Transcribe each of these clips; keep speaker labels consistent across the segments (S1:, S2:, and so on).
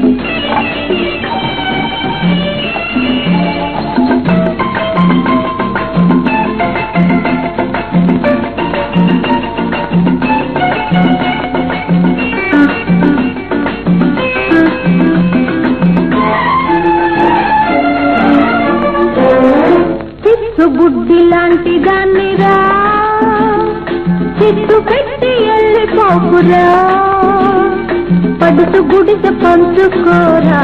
S1: చిచ్చు బుద్ధి లాంటి దాన్నిరా చిచ్చు పెట్టి వెళ్ళిపోకురా పడుతు గుడిసె పంచుకోరా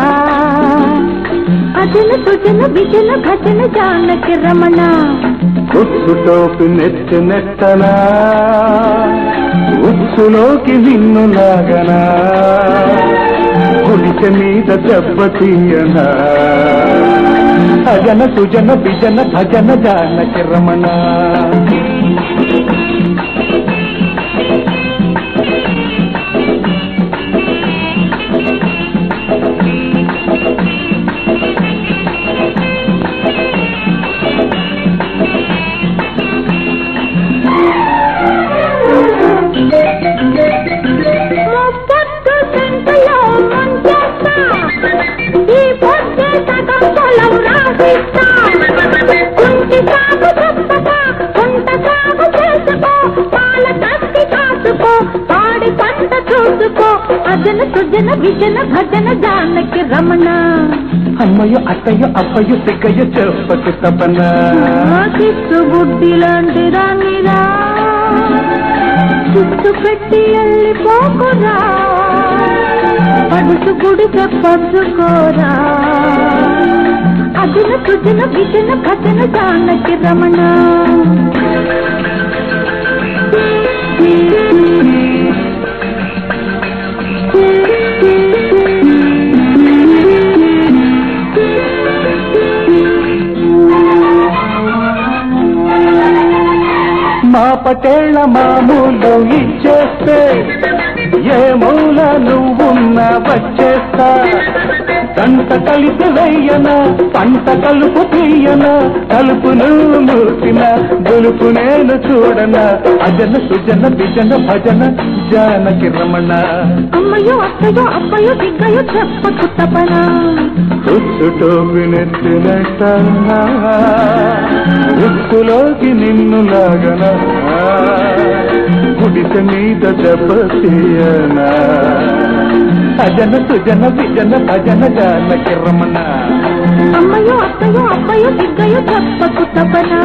S1: అజన సుజన విజన భజన జానకి రమణ
S2: ఉచ్చు టోపి నెత్తి నెత్తనా ఉచ్చులోకి నిన్ను లాగనా గుడిసె మీద దెబ్బ తీయనా అజన సుజన బిజన భజన జానకి రమణ
S1: ముప్పొద్దు సెంటులో ముంచేస్తా ఈ పొద్దు సగం పొలం రాసిస్తా కుంటి సాగు చెప్పక కుంట సాగు చేసుకో పాల తస్తి కాసుకో పాడి పంట చూసుకో అజన సుజన విజన భజన జానకి రమణ
S2: అమ్మయ్య అత్తయ్య అప్పయ్య సిగ్గయ్య చెప్పకు తపన
S1: కిస్సు బుద్ధి లాంటి రానిరా చుట్టు పెట్టి వెళ్ళిపోకురా పడుసు గుడిక పచ్చుకోరా అదిన సుజన విజన భజన జానకి రమణ
S2: మా పటేళ్ల మామూలు ఇచ్చేస్తే ఏ మూల నువ్వున్న వచ్చేస్తా గంట కలిపి వెయ్యన పంట కలుపు తీయన కలుపును మూసిన గొలుపు నేను చూడన అజన సుజన బిజన భజన జానకి రమణ
S1: అమ్మయ్యో అత్తయ్యో అబ్బయ్యో దిగ్గయ్యో చెప్పకు తపన
S2: ఉచ్చుటోపి నెత్తినట్ట ఉచ్చులోకి నిన్ను లాగన గుడిసె మీద దెబ్బ తీయనా అజన సుజన విజన భజన జానకి రమణ
S1: అమ్మయ్యో అత్తయ్యో అబ్బయ్యో దిగ్గయ్యో చెప్పకు తపన